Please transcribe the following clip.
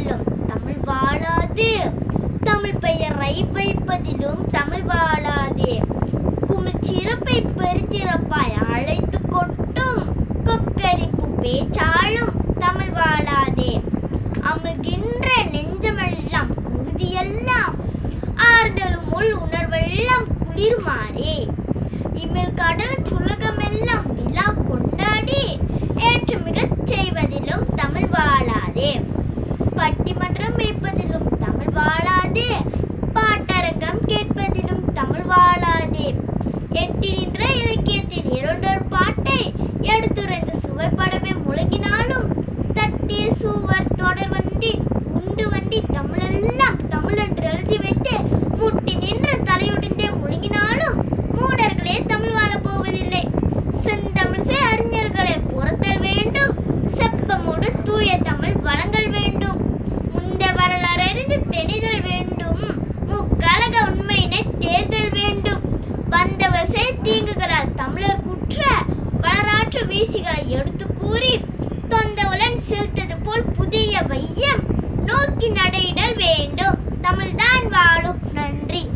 வைப்பதிலும் தமிழ் வாழாது தமிழ் பெயரை வைப்பதிலும் தமிழ் வாழாது குமிழ் சிறப்பை பெருஞ்சிறப்பாய் அழைத்து கொட்டும் கொக்கரிப்பு பேச்சாலும் தமிழ் வாழாதே அமுகின்ற நெஞ்சமெல்லாம் குருதியெல்லாம் ஆறுதலும் உள் உணர்வெல்லாம் குளிர்மாறே இமிழ் கடல் சுலகமெல்லாம் விழா கொண்டாடி ஏற்று மிகச் செய்வதிலும் தமிழ் வாழாதே பட்டிமன்றம் வைப்பதிலும் தமிழ் வாழாதே பாட்டரங்கம் கேட்பதிலும் தமிழ் வாழாதே எட்டி நின்ற இலக்கியத்தின் இரண்டொரு பாட்டை எடுத்துரைந்து சுவைப்படவே முழங்கினாலும் தட்டிய சுவர் தொடர் வண்டி உண்டு வண்டி தமிழெல்லாம் தமிழென்று எழுதி வைத்து முட்டி நின்று தலையுடிந்தே முழுங்கினாலும் மூடர்களே தமிழ் வாழப் போவதில்லை செந்தமிழ்சை அறிஞர்களை புறத்தல் வேண்டும் செப்பமோடு தூய தமிழ் வழங்கல் வேண்டும் முந்த வரலாறு அறிந்து தெளிதல் வேண்டும் முக்கலக உண்மையினை தேர்தல் வேண்டும் வந்தவர் செய் தீங்குகளால் தமிழர் குற்ற வரலாற்று வீசிகளை எடுத்து கூறி தொந்தவுடன் செலுத்தது போல் புதிய வையம் நோக்கி நடையிடல் வேண்டும் தமிழ்தான் வாழும் நன்றி